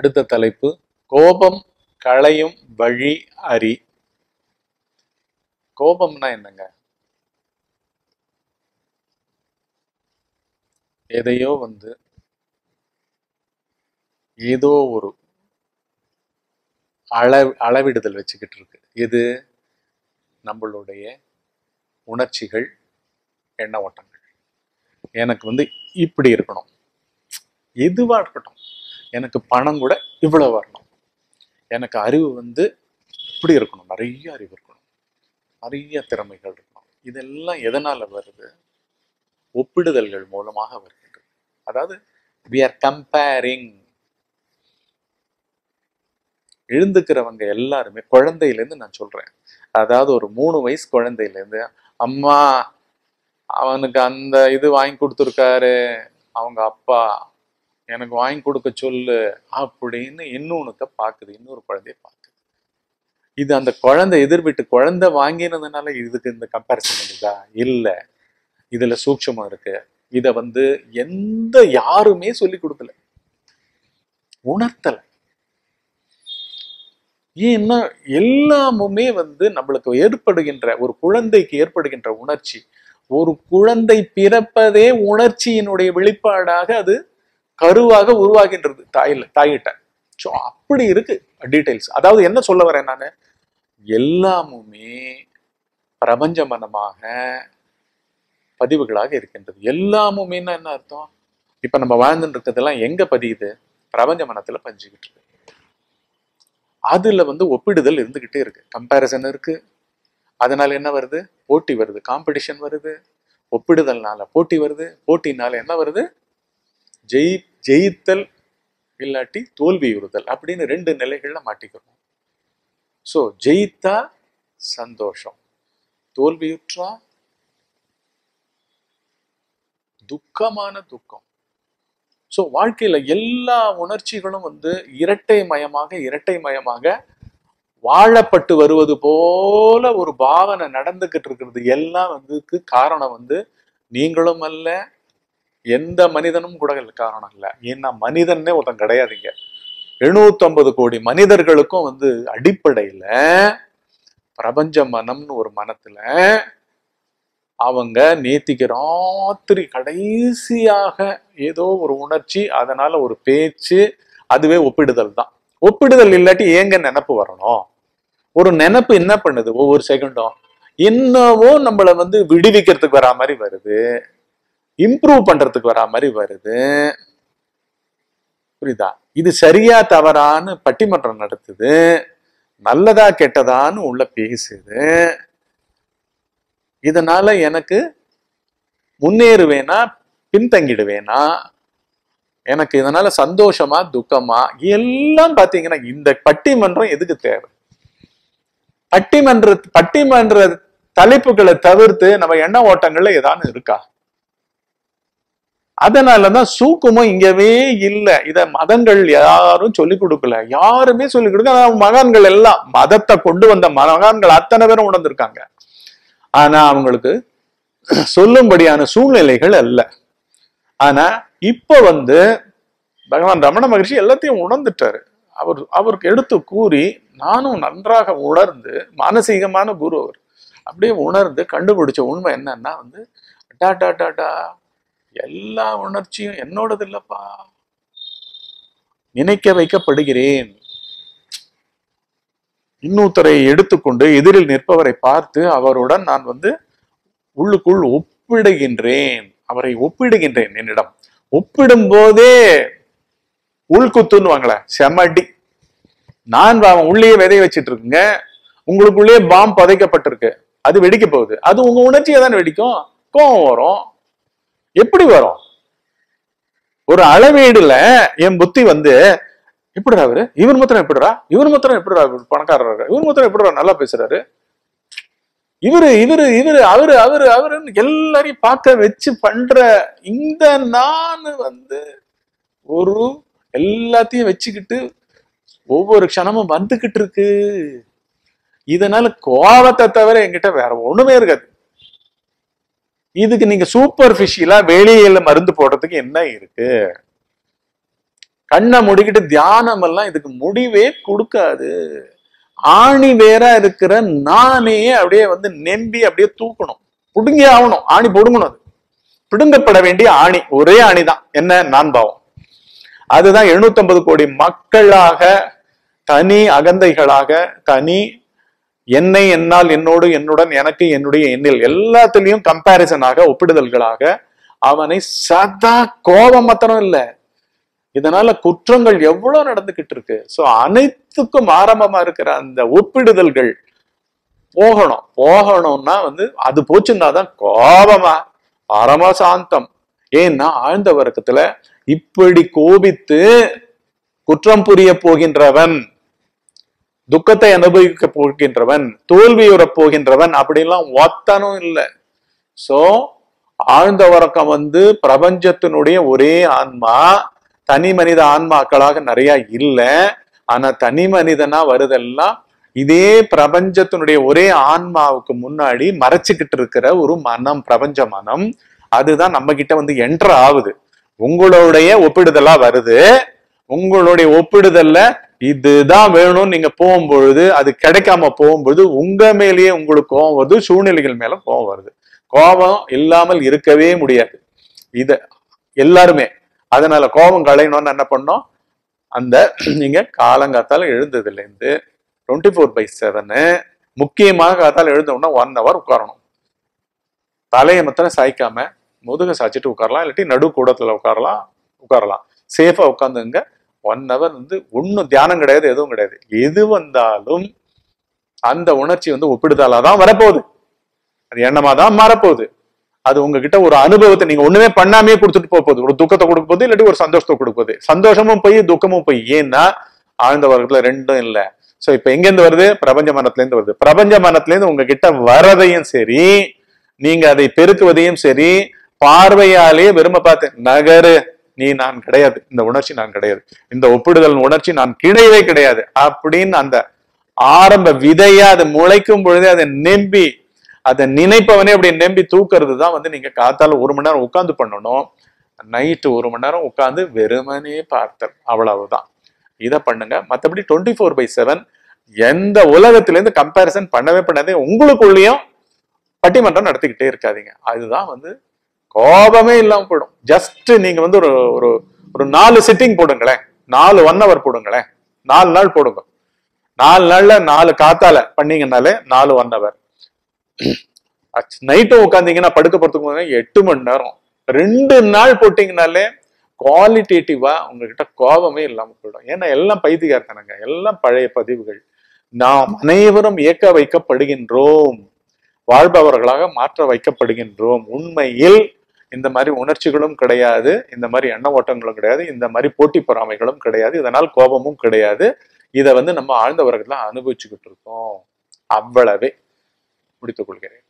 அடுத்த தலைப்பு கோபம் களையும் வழி அறி கோபம்னா என்னங்க எதையோ வந்து ஏதோ ஒரு அள அளவிடுதல் வச்சுக்கிட்டு இருக்கு இது நம்மளுடைய உணர்ச்சிகள் எண்ண ஓட்டங்கள் எனக்கு வந்து இப்படி இருக்கணும் எதுவா இருக்கட்டும் எனக்கு பணம் கூட இவ்வளவு வரணும் எனக்கு அறிவு வந்து இப்படி இருக்கணும் நிறைய அறிவு இருக்கணும் நிறைய திறமைகள் இருக்கணும் இதெல்லாம் எதனால வருது ஒப்பிடுதல்கள் மூலமாக வருகின்றது அதாவது வி ஆர் கம்பேரிங் எழுந்துக்கிறவங்க எல்லாருமே குழந்தையிலேருந்து நான் சொல்றேன் அதாவது ஒரு மூணு வயசு குழந்தையிலேருந்து அம்மா அவனுக்கு அந்த இது வாங்கி கொடுத்துருக்காரு அவங்க அப்பா எனக்கு வாங்கி கொடுக்க சொல்லு அப்படின்னு இன்னொன்னுக்க பார்க்குது இன்னொரு குழந்தைய பார்க்குது இது அந்த குழந்தை எதிர் வீட்டு குழந்தை வாங்கினதுனால இதுக்கு இந்த கம்பேரிசன் பண்ணுதா இல்லை இதுல சூட்சமம் இருக்கு இத வந்து எந்த யாருமே சொல்லி கொடுக்கல உணர்த்தல ஏன்னா எல்லாமுமே வந்து நம்மளுக்கு ஏற்படுகின்ற ஒரு குழந்தைக்கு ஏற்படுகின்ற உணர்ச்சி ஒரு குழந்தை பிறப்பதே உணர்ச்சியினுடைய வெளிப்பாடாக அது கருவாக உருவாகின்றது தாயில தாயிட்ட ஸோ அப்படி இருக்கு டீடைல்ஸ் அதாவது என்ன சொல்ல வரேன் நான் எல்லாமுமே பிரபஞ்ச மனமாக பதிவுகளாக இருக்கின்றது எல்லாமுமே என்ன அர்த்தம் இப்ப நம்ம வாழ்ந்துட்டு இருக்கிறதெல்லாம் எங்க பதியுது பிரபஞ்ச மனத்துல பதிஞ்சுக்கிட்டு இருக்கு அதுல வந்து ஒப்பிடுதல் இருந்துகிட்டே இருக்கு கம்பேரிசன் இருக்கு அதனால என்ன வருது போட்டி வருது காம்படிஷன் வருது ஒப்பிடுதல்னால போட்டி வருது போட்டினால என்ன வருது ஜெயி ஜெயித்தல் இல்லாட்டி தோல்வியுறுதல் அப்படின்னு ரெண்டு நிலைகள்ல மாட்டிக்கிறோம் ஸோ ஜெயித்தா சந்தோஷம் தோல்வியுற்றா துக்கமான துக்கம் ஸோ வாழ்க்கையில எல்லா உணர்ச்சிகளும் வந்து இரட்டை மயமாக இரட்டை மயமாக வாழப்பட்டு வருவது போல ஒரு பாவனை நடந்துகிட்டு இருக்கிறது எல்லாம் வந்துக்கு காரணம் வந்து நீங்களும் அல்ல எந்த மனிதனும் கூட காரணம் இல்லை ஏன்னா மனிதன்னே ஒருத்தன் கிடையாதுங்க எழுநூத்தொன்பது கோடி மனிதர்களுக்கும் வந்து அடிப்படையில பிரபஞ்ச மனம்னு ஒரு மனத்துல அவங்க நேத்திக்கு ராத்திரி கடைசியாக ஏதோ ஒரு உணர்ச்சி அதனால ஒரு பேச்சு அதுவே ஒப்பிடுதல் தான் ஒப்பிடுதல் இல்லாட்டி ஏங்க நினப்பு வரணும் ஒரு நினப்பு என்ன பண்ணுது ஒவ்வொரு செகண்டும் என்னவோ நம்மளை வந்து விடுவிக்கிறதுக்கு வரா மாதிரி வருது இம்ப்ரூவ் பண்றதுக்கு வரா மாதிரி வருது புரியுதா இது சரியா தவறான்னு பட்டிமன்றம் நடத்துது நல்லதா கெட்டதான்னு உள்ள பேசுது இதனால எனக்கு முன்னேறுவேனா பின்தங்கிடுவேனா எனக்கு இதனால சந்தோஷமா துக்கமா எல்லாம் பாத்தீங்கன்னா இந்த பட்டிமன்றம் எதுக்கு தேவை பட்டிமன்ற பட்டிமன்ற தலைப்புகளை தவிர்த்து நம்ம எண்ண ஓட்டங்கள்ல ஏதாவது இருக்கா அதனாலதான் சூக்குமம் இங்கவே இல்லை இத மதங்கள் யாரும் சொல்லிக் கொடுக்கல யாருமே சொல்லிக் கொடுக்க ஆனா மகான்கள் எல்லாம் மதத்தை கொண்டு வந்த மகான்கள் அத்தனை பேரும் உணர்ந்திருக்காங்க ஆனா அவங்களுக்கு சொல்லும்படியான சூழ்நிலைகள் அல்ல ஆனா இப்ப வந்து பகவான் ரமண மகர்ஷி எல்லாத்தையும் உணர்ந்துட்டாரு அவர் அவருக்கு எடுத்து கூறி நானும் நன்றாக உணர்ந்து மானசீகமான குரு அவர் அப்படியே உணர்ந்து கண்டுபிடிச்ச உண்மை என்னன்னா வந்து டா டா டா டா எல்லா உணர்ச்சியும் என்னோடது இல்லப்பா நினைக்க வைக்கப்படுகிறேன் இன்னொருத்தரை எடுத்துக்கொண்டு எதிரில் நிற்பவரை பார்த்து அவருடன் நான் வந்து உள்ளுக்குள் ஒப்பிடுகின்றேன் அவரை ஒப்பிடுகின்றேன் என்னிடம் ஒப்பிடும் போதே உள்குத்துன்னுவாங்களே செமடி நான் அவன் உள்ளே விதைய வச்சிட்டு இருக்குங்க உங்களுக்குள்ளேயே பாம் புதைக்கப்பட்டிருக்கு அது வெடிக்க போகுது அது உங்க உணர்ச்சியை தான் வெடிக்கும் கோவம் வரும் எப்படி வரும் ஒரு அளவீடுல என் புத்தி வந்து எப்படிடா அவரு இவர் மாத்திரம் எப்படிடா இவர் மாத்திரம் எப்படிடா இவர் பணக்காரர் இவர் மாத்திரம் எப்படிடா நல்லா பேசுறாரு இவரு இவரு இவரு அவரு அவரு அவருன்னு எல்லாரையும் பார்க்க வச்சு பண்ற இந்த நான் வந்து ஒரு எல்லாத்தையும் வச்சுக்கிட்டு ஒவ்வொரு க்ஷணமும் வந்துகிட்டு இருக்கு இதனால கோபத்தை தவிர என்கிட்ட வேற ஒண்ணுமே இருக்காது இதுக்கு நீங்க சூப்பர்ஃபிஷியலா வெளியில மருந்து போடுறதுக்கு என்ன இருக்கு கண்ணை மூடிக்கிட்டு தியானம் எல்லாம் இதுக்கு முடிவே கொடுக்காது ஆணி வேற இருக்கிற நானே அப்படியே வந்து நெம்பி அப்படியே தூக்கணும் புடுங்கி ஆகணும் ஆணி பொடுங்கணும் அது பிடுங்கப்பட வேண்டிய ஆணி ஒரே ஆணிதான் என்ன நான் பாவம் அதுதான் 750 கோடி மக்களாக தனி அகந்தைகளாக தனி என்னை என்னால் என்னோடு என்னுடன் எனக்கு என்னுடைய எண்ணில் எல்லாத்துலயும் கம்பாரிசனாக ஒப்பிடுதல்களாக அவனை சதா கோபம் மாத்திரம் இல்ல இதனால குற்றங்கள் எவ்வளவு நடந்துகிட்டு இருக்கு சோ அனைத்துக்கும் ஆரம்பமா இருக்கிற அந்த ஒப்பிடுதல்கள் போகணும் போகணும்னா வந்து அது போச்சுன்னா தான் கோபமா பரமசாந்தம் ஏன்னா ஆழ்ந்த வர்க்கத்துல இப்படி கோபித்து குற்றம் புரிய போகின்றவன் துக்கத்தை அனுபவிக்க போகின்றவன் தோல்வியுறப் போகின்றவன் அப்படிலாம் ஒத்தனும் இல்லை சோ ஆழ்ந்த உறக்கம் வந்து பிரபஞ்சத்தினுடைய ஒரே ஆன்மா தனி மனித ஆன்மாக்களாக நிறைய இல்ல ஆனா தனி மனிதனா வருதெல்லாம் இதே பிரபஞ்சத்தினுடைய ஒரே ஆன்மாவுக்கு முன்னாடி மறைச்சுக்கிட்டு இருக்கிற ஒரு மனம் பிரபஞ்ச மனம் அதுதான் நம்ம கிட்ட வந்து என்டர் ஆகுது உங்களுடைய ஒப்பிடுதலா வருது உங்களுடைய ஒப்பிடுதல்ல இதுதான் வேணும்னு நீங்க போகும்பொழுது அது கிடைக்காம போகும்பொழுது உங்க மேலேயே உங்களுக்கு கோபம் வருது சூழ்நிலைகள் மேல கோபம் வருது கோபம் இல்லாமல் இருக்கவே முடியாது இது எல்லாருமே அதனால கோபம் களையணும்னு என்ன பண்ணோம் அந்த நீங்க காலங்காத்தால எழுந்ததுல இருந்து டுவெண்ட்டி ஃபோர் பை செவனு முக்கியமாக காத்தால எழுந்தோம்னா ஒன் ஹவர் உட்காரணும் தலையை மாத்திரம் சாய்க்காம முதுக சாய்ச்சிட்டு உட்காரலாம் இல்லாட்டி நடு கூடத்துல உட்காரலாம் உட்காரலாம் சேஃபா உட்காந்துங்க ஒன் ஹவர் வந்து ஒன்றும் தியானம் கிடையாது எதுவும் கிடையாது எது வந்தாலும் அந்த உணர்ச்சி வந்து ஒப்பிடுதலா தான் வரப்போகுது அது எண்ணமா தான் மாறப்போகுது அது உங்ககிட்ட ஒரு அனுபவத்தை நீங்க ஒண்ணுமே பண்ணாமே கொடுத்துட்டு போக போகுது ஒரு துக்கத்தை கொடுக்க போகுது இல்லாட்டி ஒரு சந்தோஷத்தை கொடுக்க போகுது சந்தோஷமும் போய் துக்கமும் போய் ஏன்னா ஆழ்ந்த வர்க்கத்துல ரெண்டும் இல்ல சோ இப்ப எங்க இருந்து வருது பிரபஞ்ச மனத்துல இருந்து வருது பிரபஞ்ச மனத்துல இருந்து உங்ககிட்ட வரதையும் சரி நீங்க அதை பெருக்குவதையும் சரி பார்வையாலே விரும்ப பார்த்து நகரு நீ நான் கிடையாது இந்த உணர்ச்சி நான் கிடையாது இந்த ஒப்பிடுதல் உணர்ச்சி நான் கிடையவே கிடையாது அப்படின்னு அந்த ஆரம்ப விதையா அது முளைக்கும் பொழுதே அதை நெம்பி அதை நினைப்பவனே அப்படி நம்பி தூக்குறது தான் வந்து நீங்க காத்தால ஒரு மணி நேரம் உட்கார்ந்து பண்ணணும் நைட்டு ஒரு மணி நேரம் உட்கார்ந்து வெறுமனே பார்த்தல் அவ்வளவுதான் இதை பண்ணுங்க மற்றபடி டுவெண்ட்டி ஃபோர் பை செவன் எந்த உலகத்திலேருந்து கம்பேரிசன் பண்ணவே பண்ணாதே உங்களுக்குள்ளேயும் பட்டிமன்றம் நடத்திக்கிட்டே இருக்காதீங்க அதுதான் வந்து கோபமே இல்லாம போயிடும் ஜஸ்ட் நீங்க வந்து ஒரு ஒரு ஒரு நாலு சிட்டிங் போடுங்களேன் நாலு ஒன் ஹவர் போடுங்களேன் நாலு நாள் போடுங்க நாலு நாள்ல நாலு காத்தால பண்ணீங்கன்னாலே நாலு ஒன் ஹவர் நைட்டும் உட்காந்தீங்கன்னா படுக்க போறதுக்கு முன்னாடி எட்டு மணி நேரம் ரெண்டு நாள் போட்டீங்கனாலே குவாலிட்டேட்டிவா உங்ககிட்ட கோபமே இல்லாம போயிடும் ஏன்னா எல்லாம் பைத்தியக்காரத்தனங்க எல்லாம் பழைய பதிவுகள் நாம் அனைவரும் இயக்க வைக்கப்படுகின்றோம் வாழ்பவர்களாக மாற்ற வைக்கப்படுகின்றோம் உண்மையில் இந்த மாதிரி உணர்ச்சிகளும் கிடையாது இந்த மாதிரி எண்ண ஓட்டங்களும் கிடையாது இந்த மாதிரி போட்டி பொறாமைகளும் கிடையாது இதனால் கோபமும் கிடையாது இதை வந்து நம்ம ஆழ்ந்த உலகத்துல அனுபவிச்சுக்கிட்டு இருக்கோம் அவ்வளவே முடித்துக் கொள்கிறேன்